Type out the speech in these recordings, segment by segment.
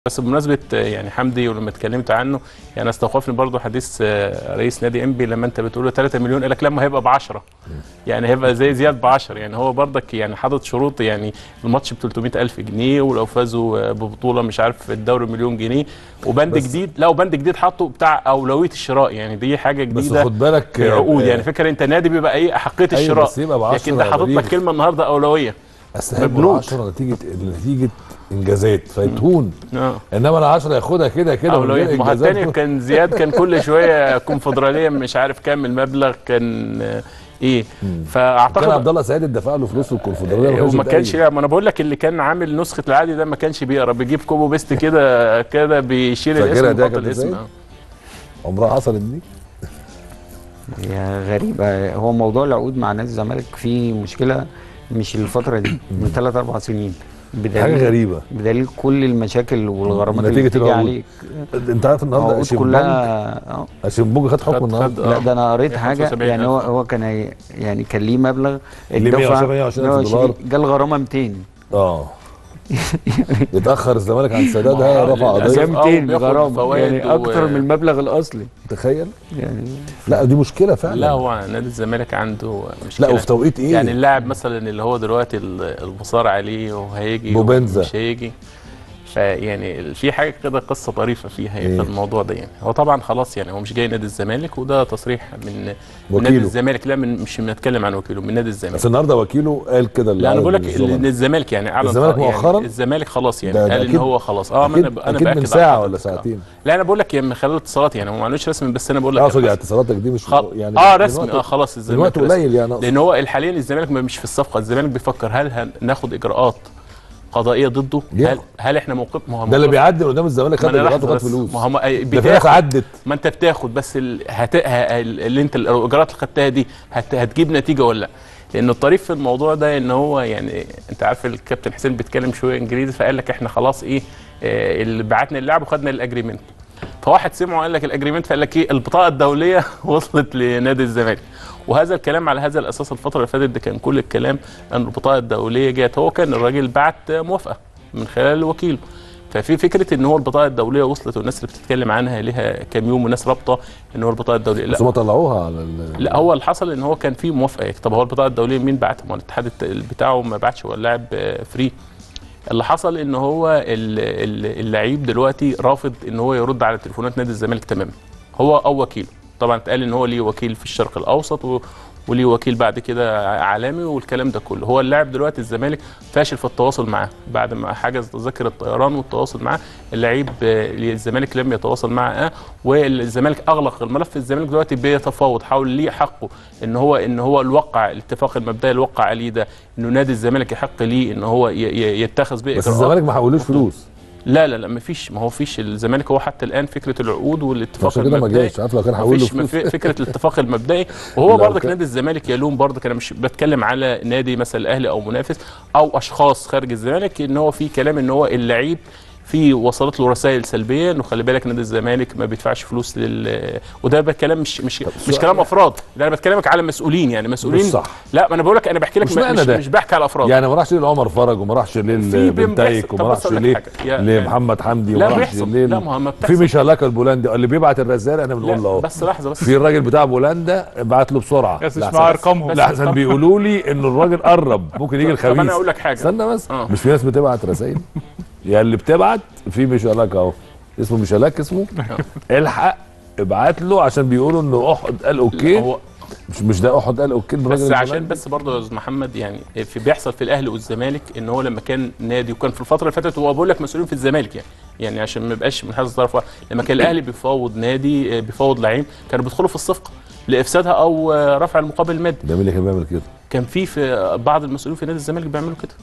بس بمناسبه يعني حمدي ولما اتكلمت عنه يعني استوقفني برضو حديث آه، رئيس نادي انبي لما انت بتقول له 3 مليون قال لك لما هيبقى ب 10 يعني هيبقى زي زياد ب 10 يعني هو برضك يعني حاطط شروط يعني الماتش ب 300 الف جنيه ولو فازوا آه، ببطوله مش عارف في الدوري مليون جنيه وبند بس- جديد لا وبند جديد حاطه بتاع اولويه الشراء يعني دي حاجه بس جديده خد بالك في العقود آه، يعني فكره انت نادي بيبقى ايه احقيه أيوة، الشراء بس يبقى ب 10 لكن ده حاطط لك غريب. كلمه النهارده اولويه اصل هي مبنوك. 10 نتيجه نتيجه انجازات فيتهون اه انما ال 10 ياخدها كده كده من اولويه غير ما هو إنجازات. التاني كان زياد كان كل شويه كونفدراليه مش عارف كام المبلغ كان آه، ايه كان عبد فاعتقد الله سعيد ادفع له فلوس الكونفدراليه وما كانش يتضايق. يعني ما انا بقول لك اللي كان عامل نسخه العادي ده ما كانش بيقرا بيجيب كوبو بيست كده كده بيشيل فاكرها الاسم دي يا ويحط كابتن الاسم سيد؟ آه. عمرها حصلت دي هي غريبة هو موضوع العقود مع نادي الزمالك فيه مشكلة مش الفترة دي من ثلاث أربع سنين بدليل حاجه غريبه بدليل كل المشاكل والغرامات اللي نتيجة بتيجي العقود. عليك انت عارف النهارده العقود اشمبونج كلها آه. اشمبونج خد حكم خد- النهارده خد- لا آه. ده انا قريت هي حاجه 75 يعني هو ألف. هو كان هي يعني كان ليه مبلغ اللي الدفع 120 ألف 120 دولار. جال غرامه 200 اه يتاخر الزمالك عن سدادها ما هو رفع للأسف. قضيه آه، 200 وبياخد غرامه فوائد يعني و- اكتر من المبلغ الاصلي تخيل يعني لا دي مشكله فعلا لا هو نادي الزمالك عنده مشكله لا وفي توقيت ايه يعني اللاعب مثلا اللي هو دلوقتي ال- المصار عليه وهيجي بوبنزا. مش هيجي فيعني في حاجه كده قصه طريفه فيها إيه؟ في الموضوع ده يعني هو طبعا خلاص يعني هو مش جاي نادي الزمالك وده تصريح من من نادي وكيله. الزمالك لا من مش بنتكلم عن وكيله من نادي الزمالك بس النهارده وكيله قال كده لا انا بقول لك للزملاء. ان الزمالك يعني اعلن الزمالك يعني مؤخراً؟ الزمالك خلاص يعني ده- ده قال ان أكيد- هو خلاص اه ما اكيد, انا انا أكيد من باكد ساعه على ولا حضرتك. آه. ساعتين لا انا بقول لك يعني من خلال اتصالات يعني هو ما قالوش رسمي بس انا بقول لك اقصد يعني يعني اتصالاتك دي مش خل... يعني اه من رسمي وقت- اه خلاص من الزمالك وقت رسمي. قليل يعني أقصد. لان هو حاليا الزمالك مش في الصفقه الزمالك بيفكر هل هناخد اجراءات قضائيه ضده هل, ياخد. هل احنا موقف ما هو ده اللي موقف- بيعدي قدام الزمالك ما خد أنا اجراءات لحظة وخد بس. فلوس ما هم ده في ناس بتاخد عدت ما انت بتاخد بس ال... هت... ه... اللي انت الاجراءات اللي خدتها دي هت... هتجيب نتيجه ولا لا لان الطريف في الموضوع ده ان هو يعني انت عارف الكابتن حسين بيتكلم شويه انجليزي فقال لك احنا خلاص ايه آه اللي بعتنا اللاعب وخدنا الاجريمنت فواحد سمعه قال لك الاجريمنت فقال لك ايه البطاقه الدوليه وصلت لنادي الزمالك وهذا الكلام على هذا الاساس الفتره اللي فاتت ده كان كل الكلام ان البطاقه الدوليه جت هو كان الراجل بعت موافقه من خلال وكيله ففي فكره ان هو البطاقه الدوليه وصلت والناس اللي بتتكلم عنها لها كام يوم وناس رابطه ان هو البطاقه الدوليه لا بس هم طلعوها على ال- لا هو اللي حصل ان هو كان في موافقه طب هو البطاقه الدوليه مين بعتها؟ ما هو الاتحاد الت- بتاعه ما بعتش هو اللاعب آه، فري اللي حصل ان هو ال- ال- اللعيب دلوقتي رافض ان هو يرد على تليفونات نادي الزمالك تماما هو او وكيله طبعا اتقال ان هو ليه وكيل في الشرق الاوسط و وليه وكيل بعد كده عالمي والكلام ده كله هو اللاعب دلوقتي الزمالك فاشل في التواصل معاه بعد ما حجز تذاكر الطيران والتواصل معاه اللعيب آه، الزمالك لم يتواصل معاه والزمالك اغلق الملف الزمالك دلوقتي بيتفاوض حول ليه حقه ان هو ان هو الوقع الاتفاق المبدئي اللي وقع عليه ده انه نادي الزمالك يحق ليه ان هو ي- ي- يتخذ به بس إجراءات. الزمالك ما حولوش فلوس لا لا لا ما فيش ما هو فيش الزمالك هو حتى الان فكره العقود والاتفاق عشان كده ما المبدئي جاش عارف لو كان حول له مفيش فلوس مف- فكره الاتفاق المبدئي وهو لو برضك كان- نادي الزمالك يلوم برضك انا مش بتكلم على نادي مثلا الاهلي او منافس او اشخاص خارج الزمالك ان هو في كلام ان هو اللعيب في وصلت له رسائل سلبيه انه خلي بالك نادي الزمالك ما بيدفعش فلوس لل وده بكلام مش مش مش سؤال- كلام افراد ده انا بتكلمك على مسؤولين يعني مسؤولين مش صح. لا ما انا بقول لك انا بحكي لك مش ما- معنى مش, ده. مش بحكي على افراد يعني ما راحش لعمر فرج وما راحش في للبنتايك بيحصل- وما طب راحش بس أقول لك ليه حاجة. يا- يا- لمحمد حمدي لا وما راحش بيحصل. ليه لا، ما هو ما في بتحصل. ميشالاكا البولندي اللي بيبعت الرسائل احنا بنقول له لا اهو بس لحظه بس في الراجل بتاع بولندا بعت له بسرعه بس مش لحسن- مع ارقامهم لحسن بيقولوا لي ان الراجل قرب ممكن يجي طب الخميس انا اقول لك حاجه استنى بس آه. مش في ناس بتبعت رسائل يا اللي بتبعت في ميشالاكا اهو اسمه ميشالاك اسمه الحق ابعت له عشان بيقولوا انه احد قال اوكي هو مش مش ده احد قال اوكي الراجل بس عشان البولندي؟ بس برضه يا استاذ محمد يعني في بيحصل في الاهلي والزمالك ان هو لما كان نادي وكان في الفتره اللي فاتت هو بقول لك مسؤولين في الزمالك يعني يعني عشان ما يبقاش من حيث طرف واحد لما كان الاهلي بيفاوض نادي آه، بيفاوض لعيب كانوا بيدخلوا في الصفقه لافسادها او آه، رفع المقابل المادي ده مين اللي كان بيعمل كده؟ كان في في بعض المسؤولين في نادي الزمالك بيعملوا كده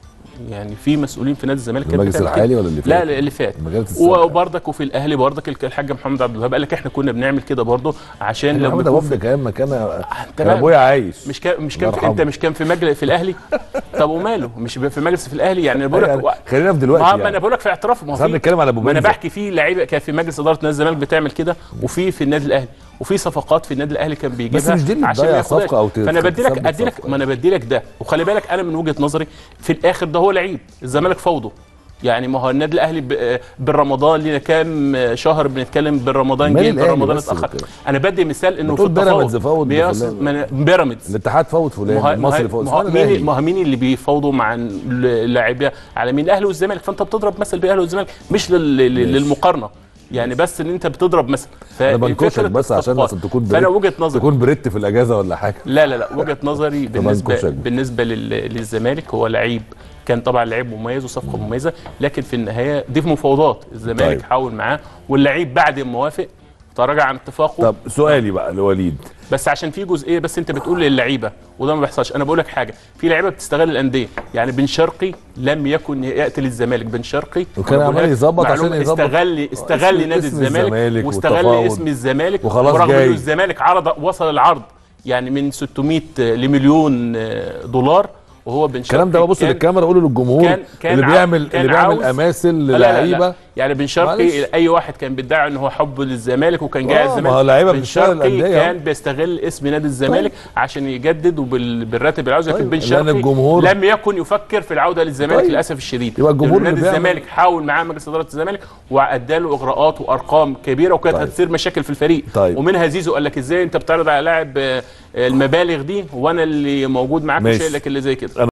يعني في مسؤولين في نادي الزمالك كانت المجلس بتعمل كده. الحالي ولا اللي فات؟ لا لا، اللي فات المجالس السابقة. وبرضك وفي الاهلي برضك الك- الحاج محمد عبد الوهاب قال لك احنا كنا بنعمل كده برضه عشان لو محمد بيكون ابو في- كان مكان انت كان بقى- ابويا عايش مش كان مش كان في الله انت يرحمه. مش كان في مجلس في الاهلي طب وماله مش في مجلس في الاهلي يعني انا بقول يعني لك خلينا في دلوقتي ما ما انا يعني بقول لك في اعتراف ما هو بس احنا في بنتكلم على ابو ما انا بنزا بحكي في لعيبه كان في مجلس اداره نادي الزمالك بتعمل كده وفي في النادي الاهلي وفي صفقات في النادي الاهلي كان بيجيبها بس مش دي اللي عشان تضيع ما ياخدهاش. صفقة أو ت- فانا بدي لك تثبت ادي لك صفقة. ما انا بدي لك ده وخلي بالك انا من وجهه نظري في الاخر ده هو لعيب الزمالك فوضه يعني ما هو النادي الاهلي ب- بالرمضان لينا كام شهر بنتكلم بالرمضان مال جه الأهلي بالرمضان بس اتاخر وكده. انا بدي مثال انه في بتقول بيراميدز التفاوض فوض بيص- بفلان. من- بيراميدز الاتحاد فوت ما فلان هو- المصري ما فوت هو فلان مين الأهلي. ما هو مين اللي بيفاوضوا مع اللاعبين على مين الاهلي والزمالك فانت بتضرب مثل بالاهلي والزمالك مش لل- لل- ماشي. للمقارنه يعني بس ان انت بتضرب مثل انا ففكرة بنكشك بس عشان الصفقات. مثلا تكون فانا بريت وجهه نظري تكون بريت في الاجازه ولا حاجه لا لا لا وجهه نظري بالنسبه كشك. بالنسبه لل- للزمالك هو لعيب كان طبعا لعيب مميز وصفقه مميزه لكن في النهايه دي في مفاوضات الزمالك طيب. حاول معاه واللعيب بعد ما وافق تراجع عن اتفاقه طب سؤالي بقى لوليد بس عشان في جزئيه بس انت بتقول للعيبه وده ما بيحصلش انا بقول لك حاجه في لعيبه بتستغل الانديه يعني بن شرقي لم يكن ياتي للزمالك بن شرقي وكان أنا عمال بقول لك يظبط عشان معلومة، يظبط استغل استغل اسم- نادي اسم الزمالك الزمالك واستغل والتفاوض. اسم الزمالك وخلاص ورغم جاي. انه الزمالك عرض وصل العرض يعني من 600 لمليون دولار وهو بن شرقي الكلام ده ببص كان- للكاميرا اقول للجمهور كان- كان اللي عاو- بيعمل كان اللي بيعمل عاوز- اماثل لا لا لا للعيبه لا. يعني بن معلش. شرقي اي واحد كان بيدعي ان هو حبه للزمالك وكان جاي آه، على ما الزمالك هو لعيبة بن بتشتغل شرقي الأندية كان بيستغل اسم نادي الزمالك عشان يجدد وبال- بالراتب اللي عاوزه لكن طيب، بن لأن شرقي الجمهور- لم يكن يفكر في العوده للزمالك طيب. للاسف الشديد يبقى الجمهور لأن اللي نادي بيعمل- الزمالك حاول معاه مجلس اداره الزمالك وادى له اغراءات وارقام كبيره وكانت طيب. هتصير مشاكل في الفريق طيب. ومنها زيزو قال لك ازاي انت بتعرض على لاعب آه، المبالغ دي وانا اللي موجود معاك ماشي. وشايل لك اللي زي كده